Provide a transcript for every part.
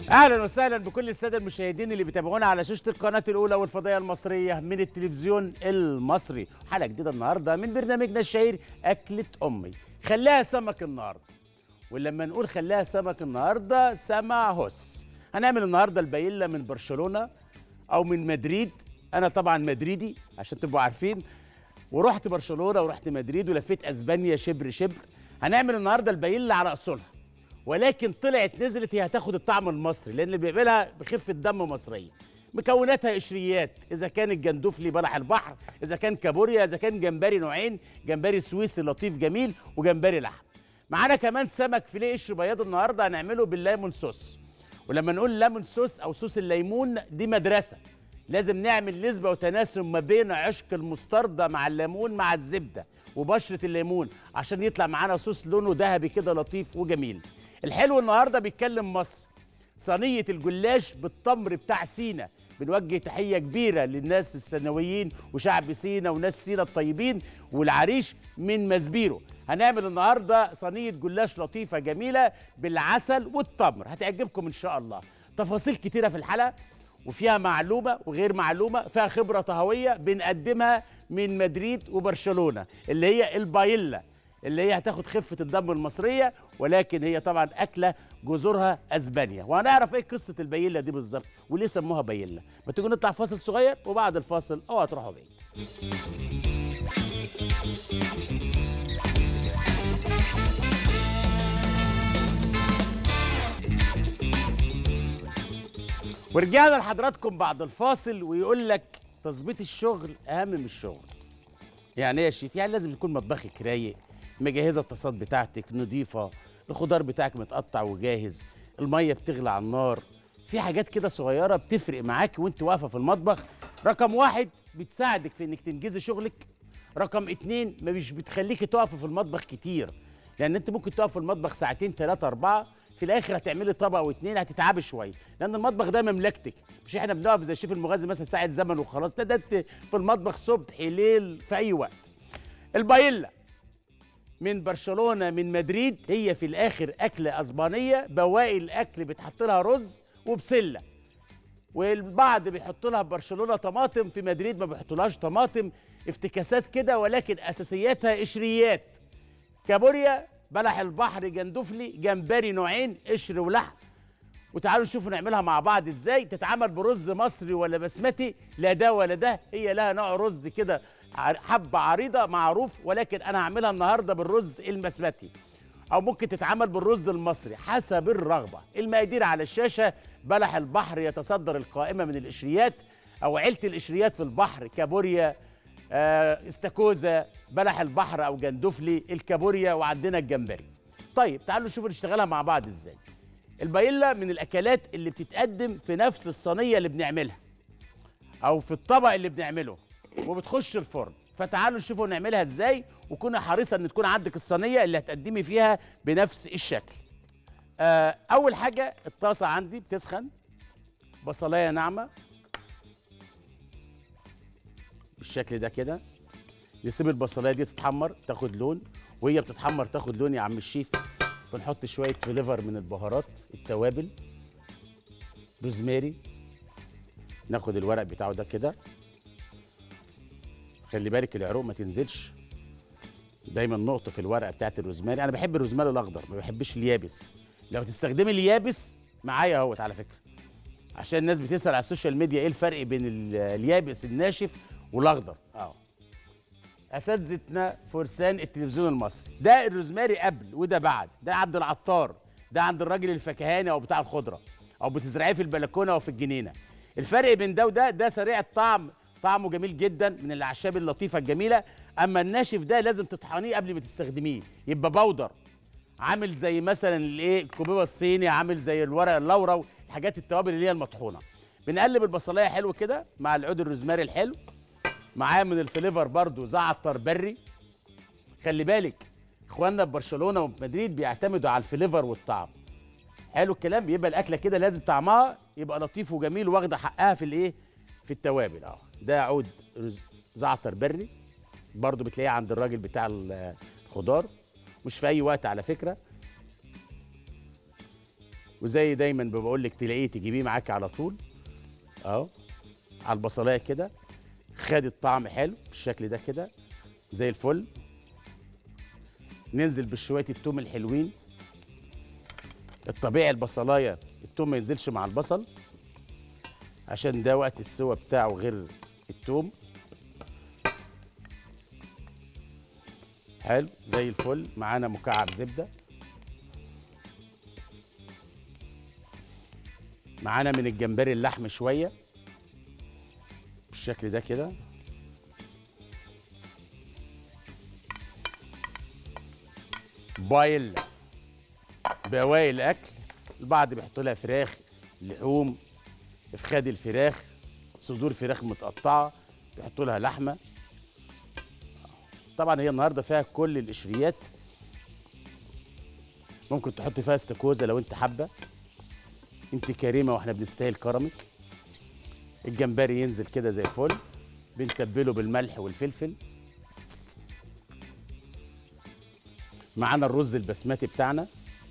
اهلا وسهلا بكل الساده المشاهدين اللي بيتابعونا على شاشه القناه الاولى والفضائيه المصريه من التلفزيون المصري حلقه جديده النهارده من برنامجنا الشهير اكله امي خلاها سمك النهارده ولما نقول خلاها سمك النهارده سمع هس هنعمل النهارده البايلا من برشلونه او من مدريد انا طبعا مدريدي عشان تبقوا عارفين ورحت برشلونه ورحت مدريد ولفيت اسبانيا شبر شبر هنعمل النهارده البايلا على اصولها ولكن طلعت نزلت هي هتاخد الطعم المصري لان اللي بيعملها بخفه دم مصريه مكوناتها قشريات اذا كان الجندفلي بلح البحر اذا كان كابوريا اذا كان جمبري نوعين جمبري سويسي لطيف جميل وجمبري لحم معانا كمان سمك فيليه قشر بياض النهارده هنعمله بالليمون صوص ولما نقول ليمون صوص او صوص الليمون دي مدرسه لازم نعمل نسبة وتناسب ما بين عشق المستردة مع الليمون مع الزبدة وبشرة الليمون عشان يطلع معانا صوص لونه ذهبي كده لطيف وجميل الحلو النهاردة بيتكلم مصر صينية الجلاش بالتمر بتاع سينا بنوجه تحية كبيرة للناس الثانويين وشعب سينا وناس سينا الطيبين والعريش من مزبيرو هنعمل النهاردة صينية جلاش لطيفة جميلة بالعسل والتمر هتعجبكم إن شاء الله تفاصيل كتيرة في الحلقة وفيها معلومة وغير معلومة فيها خبرة طهوية بنقدمها من مدريد وبرشلونة اللي هي البايلا اللي هي هتاخد خفة الدم المصرية ولكن هي طبعا أكلة جذورها أسبانيا وهنعرف إيه قصة البايلا دي بالظبط وليه سموها بايلا ما تيجوا نطلع فاصل صغير وبعد الفاصل أوعى تروحوا بعيد ورجعنا لحضراتكم بعد الفاصل ويقول لك تظبيط الشغل اهم من الشغل يعني ايه يا شيف يعني لازم يكون مطبخك رايق مجهزه الطاسات بتاعتك نظيفه الخضار بتاعك متقطع وجاهز الميه بتغلي على النار في حاجات كده صغيره بتفرق معاك وانت واقفه في المطبخ رقم واحد بتساعدك في انك تنجزي شغلك رقم اتنين ما مش بتخليكي تقفي في المطبخ كتير لان انت ممكن تقف في المطبخ ساعتين ثلاثه اربعه في الاخر هتعملي طبق واتنين هتتعبي شويه لان المطبخ ده مملكتك مش احنا بنقف زي الشيف المغازي مثلا ساعه زمن وخلاص ده ده انت في المطبخ صبح ليل في اي وقت البايلا من برشلونه من مدريد هي في الاخر اكله اسبانيه بواقي الاكل بتحط لها رز وبسله والبعض بيحط لها في برشلونه طماطم في مدريد ما بيحطولهاش طماطم افتكاسات كده ولكن اساسياتها قشريات كابوريا بلح البحر جندفلي جمبري نوعين قشر ولحم وتعالوا نشوفوا نعملها مع بعض ازاي تتعمل برز مصري ولا بسمتي لا ده ولا ده هي لها نوع رز كده حبة عريضة معروف ولكن انا هعملها النهاردة بالرز البسمتي او ممكن تتعمل بالرز المصري حسب الرغبة المقادير على الشاشة بلح البحر يتصدر القائمة من القشريات او عيلة القشريات في البحر كابوريا آه، استاكوزا بلح البحر او جندفلي الكابوريا وعندنا الجمبري طيب تعالوا نشوف نشتغلها مع بعض ازاي البايلا من الاكلات اللي بتتقدم في نفس الصينيه اللي بنعملها او في الطبق اللي بنعمله وبتخش الفرن فتعالوا نشوفوا نعملها ازاي وكوني حريصه ان تكون عندك الصينيه اللي هتقدمي فيها بنفس الشكل آه، اول حاجه الطاسه عندي بتسخن بصلايه ناعمه بالشكل ده كده نسيب البصلايه دي تتحمر تاخد لون وهي بتتحمر تاخد لون يا عم الشيف بنحط شويه فليفر من البهارات التوابل روزماري ناخد الورق بتاعه ده كده خلي بالك العروق ما تنزلش دايما نقطه في الورقه بتاعت الروزماري انا بحب الروزماري الاخضر ما بحبش اليابس لو تستخدمي اليابس معايا اهوت على فكره عشان الناس بتسال على السوشيال ميديا ايه الفرق بين ال- اليابس الناشف والاخضر اه اساتذتنا فرسان التلفزيون المصري ده الروزماري قبل وده بعد ده عند العطار ده عند الراجل الفكهاني او بتاع الخضره او بتزرعيه في البلكونه او في الجنينه الفرق بين ده وده ده سريع الطعم طعمه جميل جدا من الاعشاب اللطيفه الجميله اما الناشف ده لازم تطحنيه قبل ما تستخدميه يبقى بودر عامل زي مثلا الايه الكوبيبه الصيني عامل زي الورق اللورا الحاجات التوابل اللي هي المطحونه بنقلب البصلايه حلو كده مع العود الروزماري الحلو معاه من الفليفر برضو زعتر بري خلي بالك اخواننا في برشلونه وفي مدريد بيعتمدوا على الفليفر والطعم حلو الكلام يبقى الاكله كده لازم طعمها يبقى لطيف وجميل واخده حقها في الايه في التوابل اه ده عود رز- زعتر بري برضو بتلاقيه عند الراجل بتاع ال- الخضار مش في اي وقت على فكره وزي دايما بقول لك تلاقيه تجيبيه معاكي على طول اهو على البصلايه كده خد الطعم حلو بالشكل ده كده زي الفل ننزل بشويه التوم الحلوين الطبيعي البصلايه التوم ما ينزلش مع البصل عشان ده وقت السوى بتاعه غير التوم حلو زي الفل معانا مكعب زبده معانا من الجمبري اللحم شويه بالشكل ده كده بايل بواقي الاكل البعض بيحط لها فراخ لحوم افخاد الفراخ صدور فراخ متقطعه بيحطوا لها لحمه طبعا هي النهارده فيها كل القشريات ممكن تحط فيها استاكوزا لو انت حابه انت كريمه واحنا بنستاهل كرمك الجمبري ينزل كده زي الفل بنتبله بالملح والفلفل معانا الرز البسمتي بتاعنا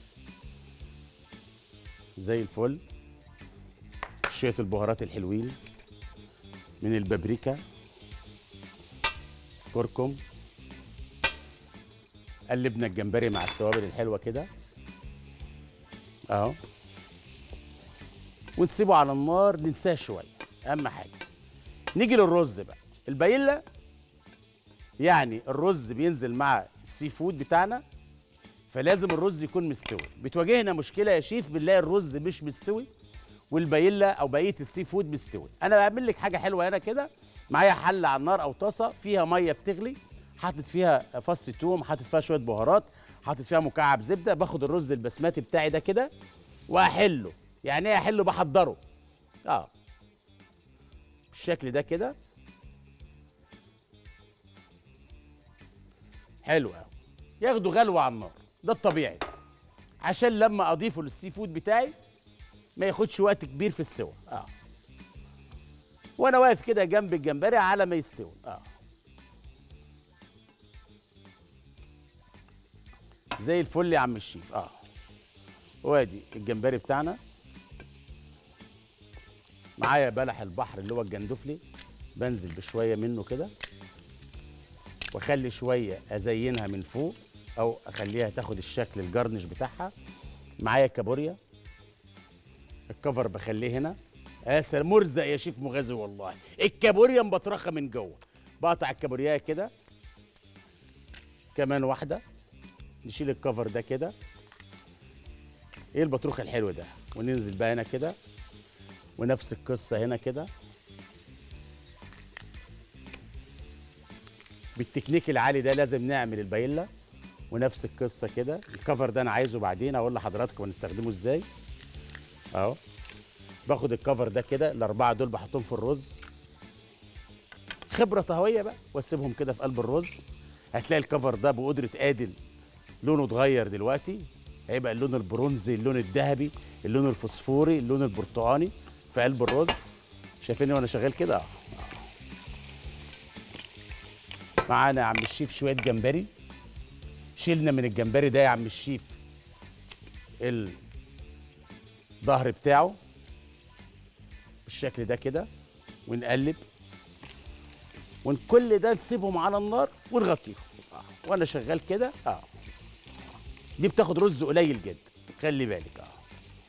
زي الفل شويه البهارات الحلوين من البابريكا كركم قلبنا الجمبري مع التوابل الحلوه كده اهو ونسيبه على النار ننساه شويه اهم حاجه نيجي للرز بقى البايلا يعني الرز بينزل مع السي فود بتاعنا فلازم الرز يكون مستوي بتواجهنا مشكله يا شيف بنلاقي الرز مش مستوي والبايلا او بقيه السي فود مستوي انا بعمل لك حاجه حلوه هنا كده معايا حله على النار او طاسه فيها ميه بتغلي حاطط فيها فص توم حاطط فيها شويه بهارات حاطط فيها مكعب زبده باخد الرز البسمتي بتاعي ده كده واحله يعني ايه احله بحضره اه بالشكل ده كده حلو قوي ياخدوا غلوه على النار ده الطبيعي عشان لما اضيفه للسي فود بتاعي ما ياخدش وقت كبير في السوى اه وانا واقف كده جنب الجمبري على ما يستوي اه زي الفل يا عم الشيف اه وادي الجمبري بتاعنا معايا بلح البحر اللي هو الجندفلي بنزل بشويه منه كده واخلي شويه ازينها من فوق او اخليها تاخد الشكل الجرنش بتاعها معايا كابوريا الكفر بخليه هنا اسر مرزق يا شيف مغازي والله الكابوريا مبطرخه من جوه بقطع الكابوريا كده كمان واحده نشيل الكفر ده كده ايه البطروخ الحلو ده وننزل بقى هنا كده ونفس القصه هنا كده بالتكنيك العالي ده لازم نعمل البايلا ونفس القصه كده الكفر ده انا عايزه بعدين اقول لحضراتكم هنستخدمه ازاي اهو باخد الكفر ده كده الاربعه دول بحطهم في الرز خبره طهويه بقى واسيبهم كده في قلب الرز هتلاقي الكفر ده بقدره قادل لونه اتغير دلوقتي هيبقى اللون البرونزي اللون الذهبي اللون الفوسفوري اللون البرتقاني في قلب الرز شايفيني وانا شغال كده اه معانا يا عم الشيف شويه جمبري شيلنا من الجمبري ده يا عم الشيف الظهر بتاعه بالشكل ده كده ونقلب وكل ده نسيبهم على النار ونغطيهم آه. وانا شغال كده اه دي بتاخد رز قليل جدا خلي بالك اه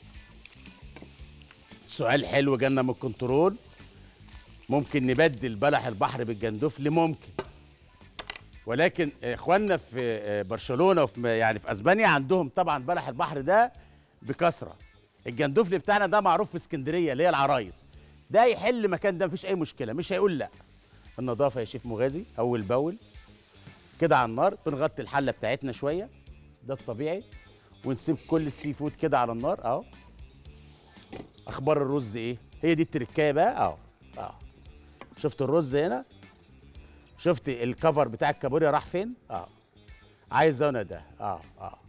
سؤال حلو جالنا من الكنترول ممكن نبدل بلح البحر بالجندفلي ممكن ولكن اخواننا في برشلونه وفي يعني في اسبانيا عندهم طبعا بلح البحر ده بكثره الجندفلي بتاعنا ده معروف في اسكندريه اللي هي العرايس ده يحل مكان ده مفيش اي مشكله مش هيقول لا النظافه يا شيف مغازي اول باول كده على النار بنغطي الحله بتاعتنا شويه ده الطبيعي ونسيب كل السي فود كده على النار اهو اخبار الرز ايه هي دي التركايه بقى اهو اهو شفت الرز هنا شفت الكفر بتاع الكابوريا راح فين اه عايز انا ده اه اه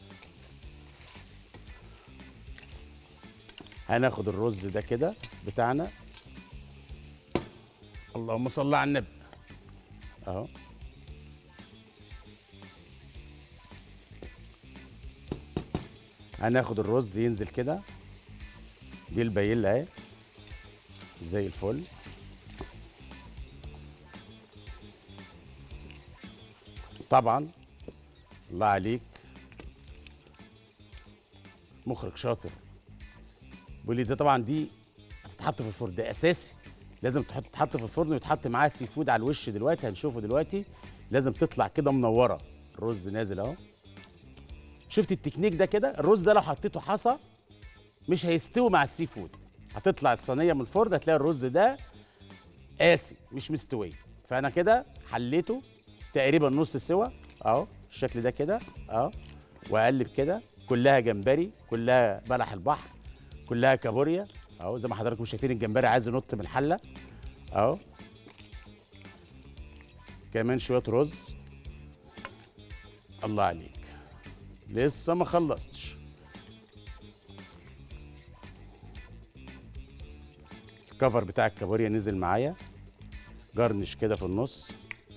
هناخد الرز ده كده بتاعنا اللهم صل على النبي اهو هناخد الرز ينزل كده دي البايلة اهي زي الفل طبعا الله عليك مخرج شاطر بيقول لي ده طبعا دي هتتحط في الفرن ده اساسي لازم تحط تتحط في الفرن ويتحط معاها سي فود على الوش دلوقتي هنشوفه دلوقتي لازم تطلع كده منوره الرز نازل اهو شفت التكنيك ده كده الرز ده لو حطيته حصى مش هيستوي مع السي فود هتطلع الصينيه من الفرن هتلاقي الرز ده قاسي مش مستوي فانا كده حليته تقريبا نص سوا اهو الشكل ده كده اهو واقلب كده كلها جمبري كلها بلح البحر كلها كابوريا اهو زي ما حضراتكم شايفين الجمبري عايز ينط من الحله اهو كمان شويه رز الله عليك لسه ما خلصتش الكفر بتاع الكابوريا نزل معايا جرنش كده في النص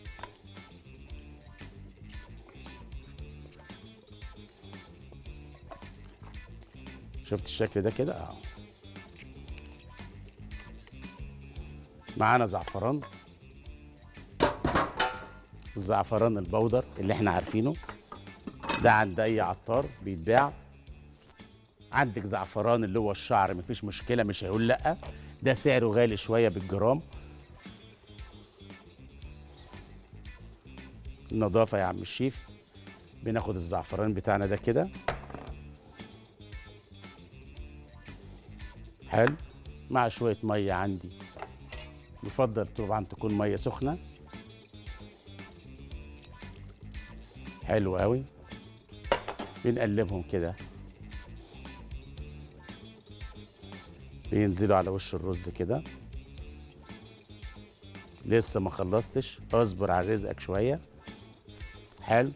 شفت الشكل ده كده اه معانا زعفران الزعفران البودر اللي احنا عارفينه ده عند اي عطار بيتباع عندك زعفران اللي هو الشعر مفيش مشكله مش هيقول لا ده سعره غالي شويه بالجرام النظافه يا عم الشيف بناخد الزعفران بتاعنا ده كده حلو مع شويه ميه عندي يفضل طبعا تكون ميه سخنه حلو قوي بنقلبهم كده بينزلوا على وش الرز كده لسه ما خلصتش اصبر على رزقك شويه حلو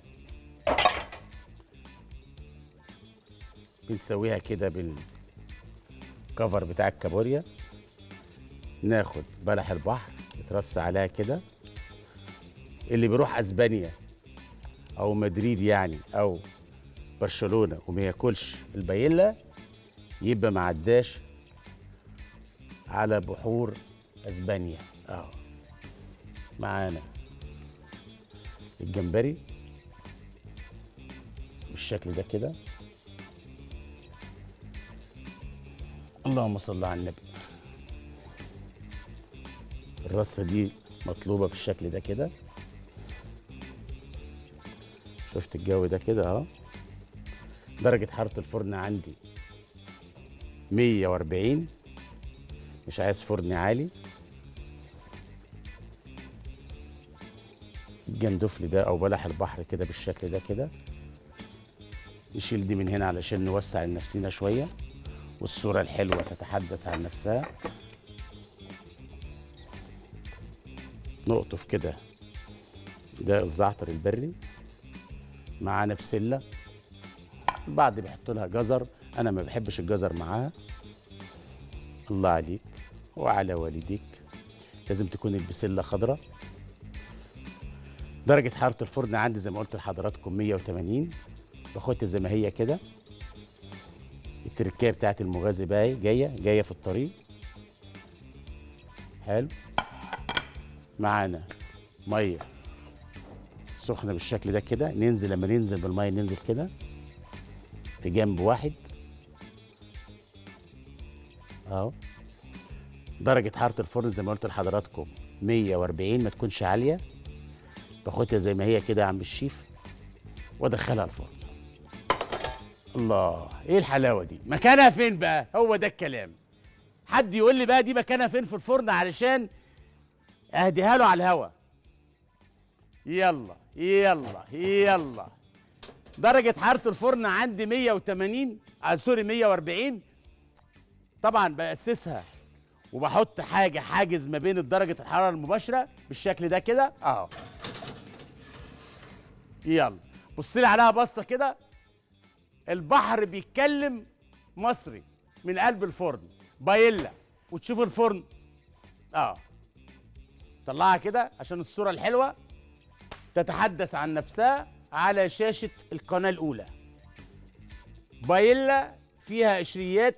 بنسويها كده بالكفر بتاع الكابوريا ناخد بلح البحر يترص عليها كده اللي بيروح اسبانيا او مدريد يعني او برشلونه وما ياكلش البايلا يبقى ما عداش على بحور اسبانيا اه معانا الجمبري بالشكل ده كده اللهم صل على النبي الرصه دي مطلوبه بالشكل ده كده شفت الجو ده كده اهو درجة حرارة الفرن عندي 140 مش عايز فرن عالي الجندفلي ده او بلح البحر كده بالشكل ده كده نشيل دي من هنا علشان نوسع لنفسينا شوية والصورة الحلوة تتحدث عن نفسها نقطف كده ده الزعتر البري معانا بسله البعض بيحط لها جزر انا ما بحبش الجزر معاها الله عليك وعلى والديك لازم تكون البسله خضراء درجة حرارة الفرن عندي زي ما قلت لحضراتكم 180 باخدها زي ما هي كده التركية بتاعت المغازي بقى جاية جاية في الطريق حلو معانا مية سخنة بالشكل ده كده ننزل لما ننزل بالمية ننزل كده في جنب واحد اهو درجة حرارة الفرن زي ما قلت لحضراتكم 140 ما تكونش عالية باخدها زي ما هي كده يا عم الشيف وادخلها الفرن الله ايه الحلاوة دي مكانها فين بقى هو ده الكلام حد يقول لي بقى دي مكانها فين في الفرن علشان اهديها له على الهوا يلا يلا يلا درجة حرارة الفرن عندي 180 آه سوري 140 طبعا بأسسها وبحط حاجة حاجز ما بين درجة الحرارة المباشرة بالشكل ده كده اهو يلا بص لي عليها بصة كده البحر بيتكلم مصري من قلب الفرن بايلا وتشوف الفرن اه طلعها كده عشان الصورة الحلوة تتحدث عن نفسها على شاشة القناة الأولى بايلا فيها قشريات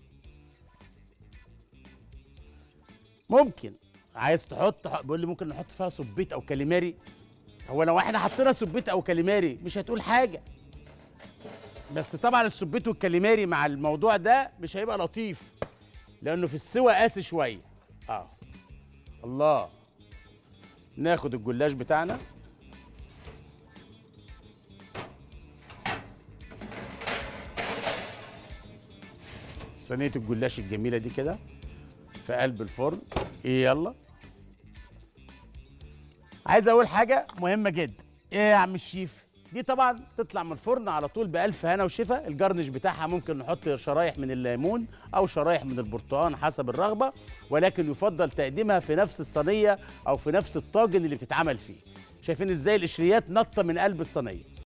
ممكن عايز تحط ح- بيقول لي ممكن نحط فيها سبيت او كاليماري هو لو احنا حطينا سبيت او كاليماري مش هتقول حاجه بس طبعا السبيت والكاليماري مع الموضوع ده مش هيبقى لطيف لانه في السوى قاسي شويه اه الله ناخد الجلاش بتاعنا صينيه الجلاش الجميله دي كده في قلب الفرن يلا عايز اقول حاجه مهمه جدا ايه يا عم الشيف دي طبعا تطلع من الفرن على طول بألف هنا وشفا الجرنش بتاعها ممكن نحط شرايح من الليمون او شرايح من البرتقال حسب الرغبه ولكن يفضل تقديمها في نفس الصينيه او في نفس الطاجن اللي بتتعمل فيه شايفين ازاي القشريات نطه من قلب الصينيه